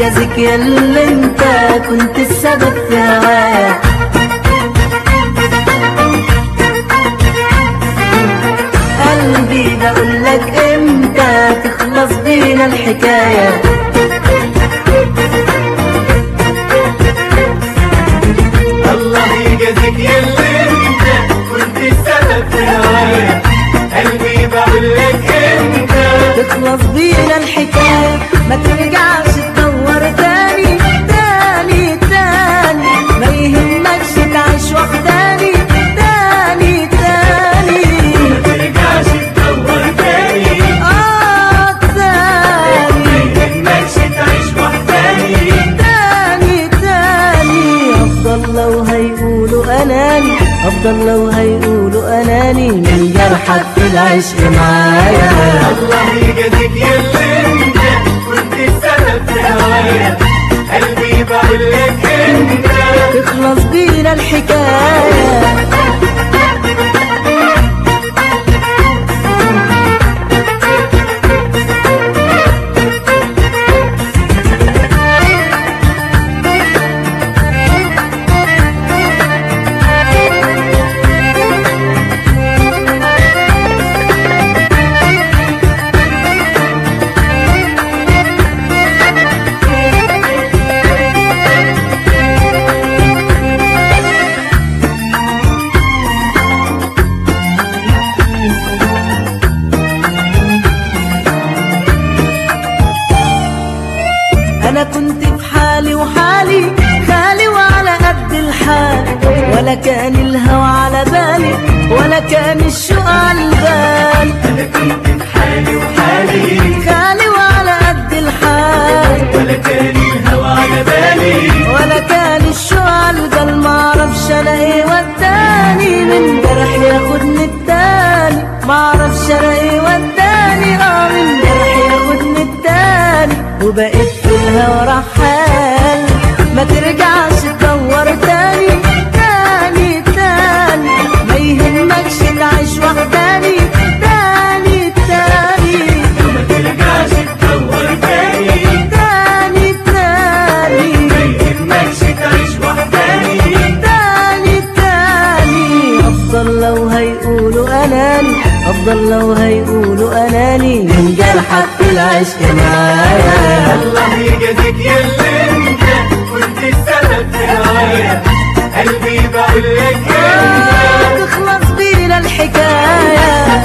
يجازيك يا اللي انت كنت السبب في هوايا قلبي بقول لك امتى تخلص بينا الحكايه الله يجازيك يا اللي انت كنت السبب في هوايا قلبي بقول لك انت تخلص بينا الحكاية ما ترجعش تدور تاني تاني تاني ما يهمكش تعيش وحداني تاني تاني ما ترجعش تدور تاني اه ما تاني يهمكش تعيش وحداني تاني تاني افضل لو هيقولوا اناني افضل لو هيقولوا اناني من جرحك في العشق معايا الله يجازيك يا اللي انت كنت السبب في هوايا قلبي بقول لك انت تخلص بينا الحكايه انا كنت في حالي وحالي خالي وعلى قد الحال ولا كان الهوى على بالي ولا كان الشوق على البال انا كنت في حالي وحالي خالي وعلى قد الحال ولا كان الهوى على بالي ولا كان الشوق على البال معرفش انا ايه وداني من جرح ياخدني التاني معرفش انا ايه وداني اه من جرح ياخدني التاني وبقيت في الهوى رحال ما ترجعش تدور تاني تاني تاني ما يهمكش تعيش وحداني تاني تاني ما ترجعش تدور تاني تاني تاني ما يهمكش تعيش وحداني تاني تاني افضل لو هيقولوا اناني افضل لو هيقولوا اناني من جرحك في العشق معايا الله يجازيك يا اللي انت كنت السبب في هوايا قلبي بقول لك انت تخلص بينا الحكايه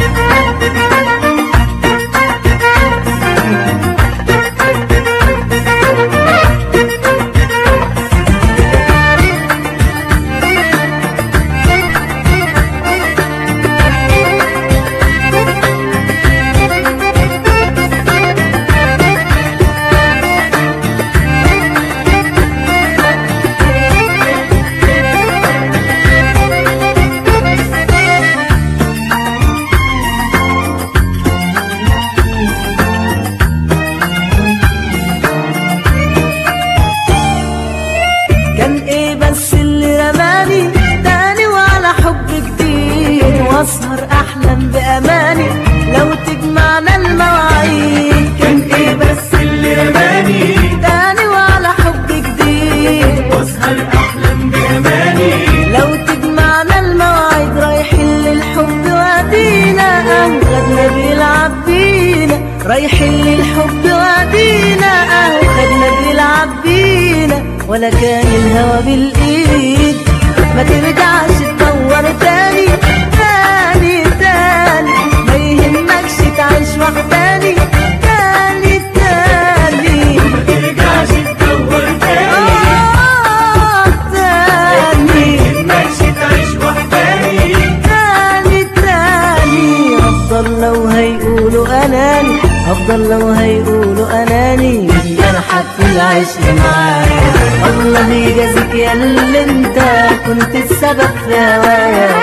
كان ايه بس اللي رماني تاني وعلى حب جديد واسهر احلم باماني لو تجمعنا المواعيد كان ايه بس اللي رماني تاني وعلى حب جديد واسهر احلم باماني لو تجمعنا المواعيد رايحين للحب وادينا اهو خدنا بيلعب بينا رايحين للحب وادينا اهو خدنا بيلعب بينا ولا كان الهوى بالايد ما ترجعش تدور تاني تاني تاني ما يهمكش تعيش وحداني تاني تاني ما ترجعش تدور تاني آه تاني يهمكش تعيش وحداني تاني تاني افضل لو هيقولوا اناني افضل لو هيقولوا اناني من جرحك في العشق معايا الله يجازيك يا اللي انت كنت السبب في هوايا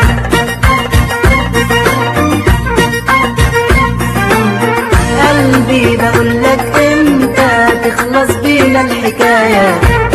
قلبي بقول لك امتى تخلص بينا الحكايه